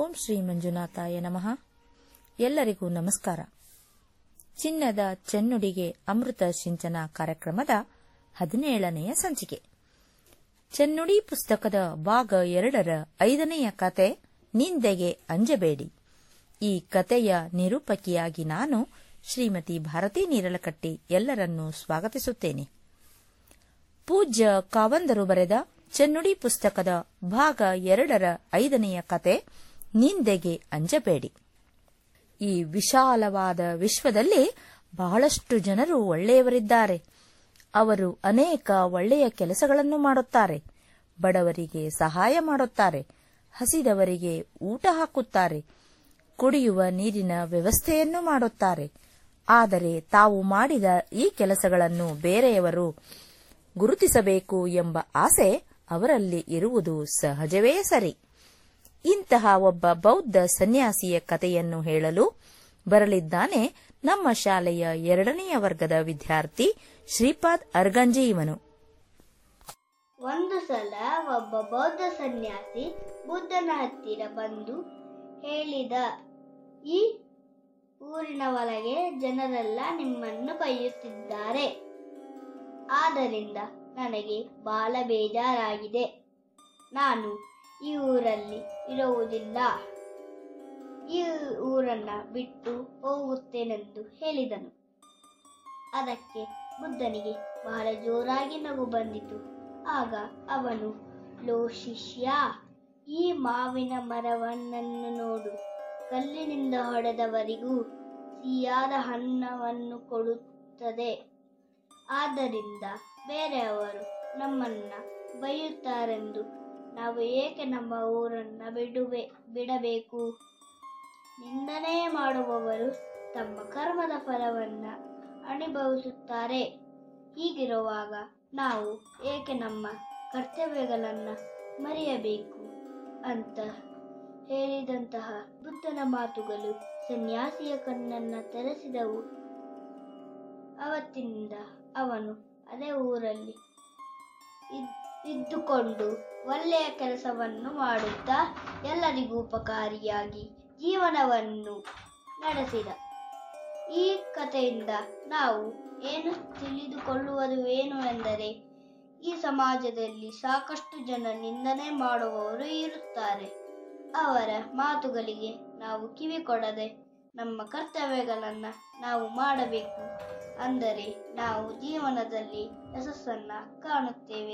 ಓಂ ಶ್ರೀ ಮಂಜುನಾಥಾಯ ನಮಃ ಎಲ್ಲರಿಗೂ ನಮಸ್ಕಾರ ಚಿನ್ನದ ಚೆನ್ನುಡಿಗೆ ಅಮೃತ ಸಿಂಚನ ಕಾರ್ಯಕ್ರಮದ ಹದಿನೇಳನೆಯ ಸಂಚಿಕೆ ಚೆನ್ನುಡಿ ಪುಸ್ತಕದ ಭಾಗ ಎರಡರ ಐದನೆಯ ಕತೆ ನಿಂದೆಗೆ ಅಂಜಬೇಡಿ ಈ ಕತೆಯ ನಿರೂಪಕಿಯಾಗಿ ನಾನು ಶ್ರೀಮತಿ ಭಾರತಿ ನೀರಲಕಟ್ಟಿ ಎಲ್ಲರನ್ನೂ ಸ್ವಾಗತಿಸುತ್ತೇನೆ ಪೂಜ್ಯ ಕಾವಂದರು ಬರೆದ ಚೆನ್ನುಡಿ ಪುಸ್ತಕದ ಭಾಗ ಎರಡರ ಐದನೆಯ ಕತೆ ನಿಂದೆಗೆ ಅಂಜಬೇಡಿ ಈ ವಿಶಾಲವಾದ ವಿಶ್ವದಲ್ಲಿ ಬಹಳಷ್ಟು ಜನರು ಒಳ್ಳೆಯವರಿದ್ದಾರೆ ಅವರು ಅನೇಕ ಒಳ್ಳೆಯ ಕೆಲಸಗಳನ್ನು ಮಾಡುತ್ತಾರೆ ಬಡವರಿಗೆ ಸಹಾಯ ಮಾಡುತ್ತಾರೆ ಹಸಿದವರಿಗೆ ಊಟ ಹಾಕುತ್ತಾರೆ ಕುಡಿಯುವ ನೀರಿನ ವ್ಯವಸ್ಥೆಯನ್ನು ಮಾಡುತ್ತಾರೆ ಆದರೆ ತಾವು ಮಾಡಿದ ಈ ಕೆಲಸಗಳನ್ನು ಬೇರೆಯವರು ಗುರುತಿಸಬೇಕು ಎಂಬ ಆಸೆ ಅವರಲ್ಲಿ ಇರುವುದು ಸಹಜವೇ ಸರಿ ಇಂತಹ ಒಬ್ಬ ಬೌದ್ಧ ಸನ್ಯಾಸಿಯ ಕಥೆಯನ್ನು ಹೇಳಲು ಬರಲಿದ್ದಾನೆ ನಮ್ಮ ಶಾಲೆಯ ಎರಡನೆಯ ವರ್ಗದ ವಿದ್ಯಾರ್ಥಿ ಶ್ರೀಪಾದ್ ಅರ್ಗಂಜಿ ಇವನು ಒಂದು ಸಲ ಒಬ್ಬ ಬೌದ್ಧ ಸನ್ಯಾಸಿ ಬುದ್ಧನ ಹತ್ತಿರ ಬಂದು ಹೇಳಿದ ಈ ಊರಿನ ಒಳಗೆ ಜನರೆಲ್ಲ ನಿಮ್ಮನ್ನು ಕೈಯುತ್ತಿದ್ದಾರೆ ಆದ್ದರಿಂದ ನನಗೆ ಬಹಳ ಬೇಜಾರಾಗಿದೆ ನಾನು ಈ ಊರಲ್ಲಿ ಇರುವುದಿಲ್ಲ ಈ ಊರನ್ನ ಬಿಟ್ಟು ಹೋಗುತ್ತೇನೆಂದು ಹೇಳಿದನು ಅದಕ್ಕೆ ಬುದ್ಧನಿಗೆ ಬಹಳ ಜೋರಾಗಿ ನಗು ಬಂದಿತು ಆಗ ಅವನು ಲೋ ಶಿಷ್ಯ ಈ ಮಾವಿನ ಮರವನ್ನನ್ನು ನೋಡು ಕಲ್ಲಿನಿಂದ ಹೊಡೆದವರಿಗೂ ಸಿಹಿಯಾದ ಹಣ್ಣವನ್ನು ಕೊಡುತ್ತದೆ ಆದ್ದರಿಂದ ಬೇರೆಯವರು ನಮ್ಮನ್ನ ಬೈಯುತ್ತಾರೆಂದು ನಾವು ಏಕೆ ನಮ್ಮ ಊರನ್ನ ಬಿಡುವೆ ಬಿಡಬೇಕು ನಿಂದನೆ ಮಾಡುವವರು ತಮ್ಮ ಕರ್ಮದ ಫಲವನ್ನ ಅನುಭವಿಸುತ್ತಾರೆ ಹೀಗಿರುವಾಗ ನಾವು ಏಕೆ ನಮ್ಮ ಕರ್ತವ್ಯಗಳನ್ನ ಮರೆಯಬೇಕು ಅಂತ ಹೇಳಿದಂತಹ ಬುದ್ಧನ ಮಾತುಗಳು ಸನ್ಯಾಸಿಯ ಕಣ್ಣನ್ನ ತೆರೆಸಿದವು ಅವತ್ತಿನಿಂದ ಅವನು ಅದೇ ಊರಲ್ಲಿ ಇದ್- ಇದ್ದುಕೊಂಡು ಒಳ್ಳೆಯ ಕೆಲಸವನ್ನು ಮಾಡುತ್ತಾ ಎಲ್ಲರಿಗೂ ಉಪಕಾರಿಯಾಗಿ ಜೀವನವನ್ನು ನಡೆಸಿದ ಈ ಕಥೆಯಿಂದ ನಾವು ಏನು ತಿಳಿದುಕೊಳ್ಳುವುದು ಏನು ಎಂದರೆ ಈ ಸಮಾಜದಲ್ಲಿ ಸಾಕಷ್ಟು ಜನ ನಿಂದನೆ ಮಾಡುವವರು ಇರುತ್ತಾರೆ ಅವರ ಮಾತುಗಳಿಗೆ ನಾವು ಕಿವಿ ಕೊಡದೆ ನಮ್ಮ ಕರ್ತವ್ಯಗಳನ್ನ ನಾವು ಮಾಡಬೇಕು ಅಂದರೆ ನಾವು ಜೀವನದಲ್ಲಿ ಯಶಸ್ಸನ್ನ ಕಾಣುತ್ತೇವೆ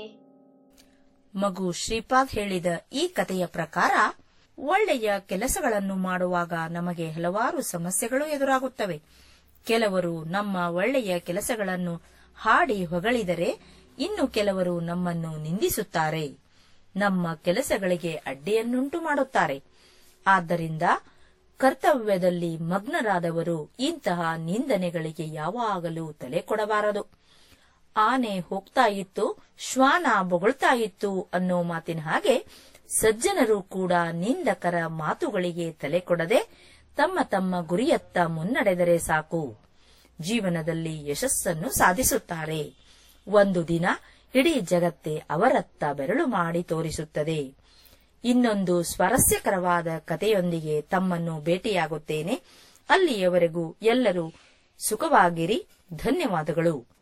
ಮಗು ಶ್ರೀಪಾದ್ ಹೇಳಿದ ಈ ಕಥೆಯ ಪ್ರಕಾರ ಒಳ್ಳೆಯ ಕೆಲಸಗಳನ್ನು ಮಾಡುವಾಗ ನಮಗೆ ಹಲವಾರು ಸಮಸ್ಯೆಗಳು ಎದುರಾಗುತ್ತವೆ ಕೆಲವರು ನಮ್ಮ ಒಳ್ಳೆಯ ಕೆಲಸಗಳನ್ನು ಹಾಡಿ ಹೊಗಳಿದರೆ ಇನ್ನು ಕೆಲವರು ನಮ್ಮನ್ನು ನಿಂದಿಸುತ್ತಾರೆ ನಮ್ಮ ಕೆಲಸಗಳಿಗೆ ಅಡ್ಡಿಯನ್ನುಂಟು ಮಾಡುತ್ತಾರೆ ಆದ್ದರಿಂದ ಕರ್ತವ್ಯದಲ್ಲಿ ಮಗ್ನರಾದವರು ಇಂತಹ ನಿಂದನೆಗಳಿಗೆ ಯಾವಾಗಲೂ ತಲೆ ಕೊಡಬಾರದು ಆನೆ ಹೋಗ್ತಾ ಇತ್ತು ಶ್ವಾನ ಬೊಗಳ್ತಾ ಇತ್ತು ಅನ್ನೋ ಮಾತಿನ ಹಾಗೆ ಸಜ್ಜನರು ಕೂಡ ನಿಂದಕರ ಮಾತುಗಳಿಗೆ ತಲೆ ಕೊಡದೆ ತಮ್ಮ ತಮ್ಮ ಗುರಿಯತ್ತ ಮುನ್ನಡೆದರೆ ಸಾಕು ಜೀವನದಲ್ಲಿ ಯಶಸ್ಸನ್ನು ಸಾಧಿಸುತ್ತಾರೆ ಒಂದು ದಿನ ಇಡೀ ಜಗತ್ತೇ ಅವರತ್ತ ಬೆರಳು ಮಾಡಿ ತೋರಿಸುತ್ತದೆ ಇನ್ನೊಂದು ಸ್ವಾರಸ್ಯಕರವಾದ ಕಥೆಯೊಂದಿಗೆ ತಮ್ಮನ್ನು ಭೇಟಿಯಾಗುತ್ತೇನೆ ಅಲ್ಲಿಯವರೆಗೂ ಎಲ್ಲರೂ ಸುಖವಾಗಿರಿ ಧನ್ಯವಾದಗಳು